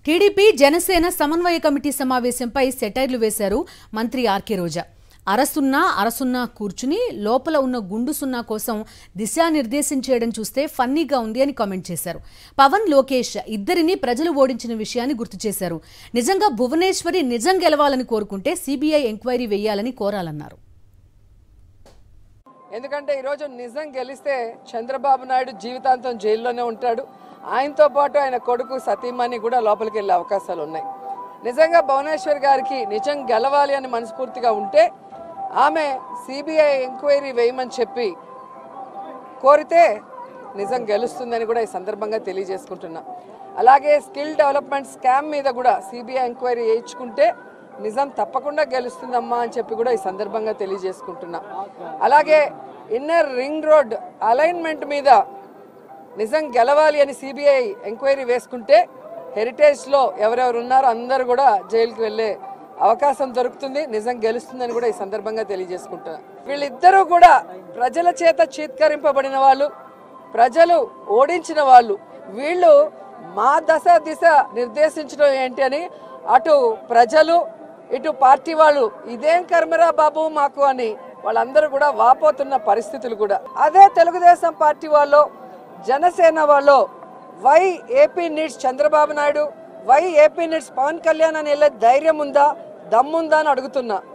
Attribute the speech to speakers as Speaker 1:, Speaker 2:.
Speaker 1: TDP Janasena సమన్వయ committee సమావేశంపై సెటైర్లు వేశారు మంత్రి ఆర్కే రోజా అరసున్నా అరసున్నా కూర్చుని లోపల ఉన్న గుండు సున్నా కోసం దిశానిర్దేశం చేయడం చూస్తే ఫన్నీగా ఉంది అని కామెంట్ చేశారు పవన్ లోకేష్ ఇద్దరిని ప్రజలు ఓడించిన విషయాన్ని గుర్తు చేశారు నిజంగా భువనేశ్వరి నిజం గెలవాలని కోరుకుంటే సిబిఐ ఎంక్వైరీ వేయాలని కోరాలన్నారు
Speaker 2: ఎందుకంటే ఈరోజు నిజం గెలిస్తే చంద్రబాబు నాయుడు జీవితాంతం జైల్లోనే ఉంటాడు ఆయనతో పాటు ఆయన కొడుకు సతీమణి కూడా లోపలికి వెళ్ళే అవకాశాలు ఉన్నాయి నిజంగా భువనేశ్వర్ గారికి నిజం గెలవాలి అని మనస్ఫూర్తిగా ఉంటే ఆమె సిబిఐ ఎంక్వైరీ వేయమని చెప్పి కోరితే నిజం గెలుస్తుందని కూడా ఈ సందర్భంగా తెలియజేసుకుంటున్నా అలాగే స్కిల్ డెవలప్మెంట్ స్కామ్ మీద కూడా సిబిఐ ఎంక్వైరీ వేయించుకుంటే నిజం తప్పకుండా గెలుస్తుందమ్మా అని చెప్పి కూడా ఈ సందర్భంగా తెలియజేసుకుంటున్నా అలాగే ఇన్నర్ రింగ్ రోడ్ అలైన్మెంట్ మీద నిజం గెలవాలి అని సిబిఐ ఎంక్వైరీ వేసుకుంటే హెరిటేజ్లో ఎవరెవరు ఉన్నారో అందరూ కూడా జైలుకి వెళ్ళే అవకాశం దొరుకుతుంది నిజం గెలుస్తుందని కూడా ఈ సందర్భంగా తెలియజేసుకుంటున్నా వీళ్ళిద్దరూ కూడా ప్రజల చేత చీత్కరింపబడిన వాళ్ళు ప్రజలు ఓడించిన వాళ్ళు వీళ్ళు మా దశ దిశ నిర్దేశించడం ఏంటి అని అటు ప్రజలు ఇటు పార్టీ వాళ్ళు ఇదేం కర్మరా బాబు మాకు అని వాళ్ళందరూ కూడా వాపోతున్న పరిస్థితులు కూడా అదే తెలుగుదేశం పార్టీ వాళ్ళు జనసేన వాళ్ళు why AP needs Chandrababu Naidu why AP needs Pawan Kalyan అని వెళ్ళే ధైర్యం ఉందా దమ్ముందా అని అడుగుతున్నా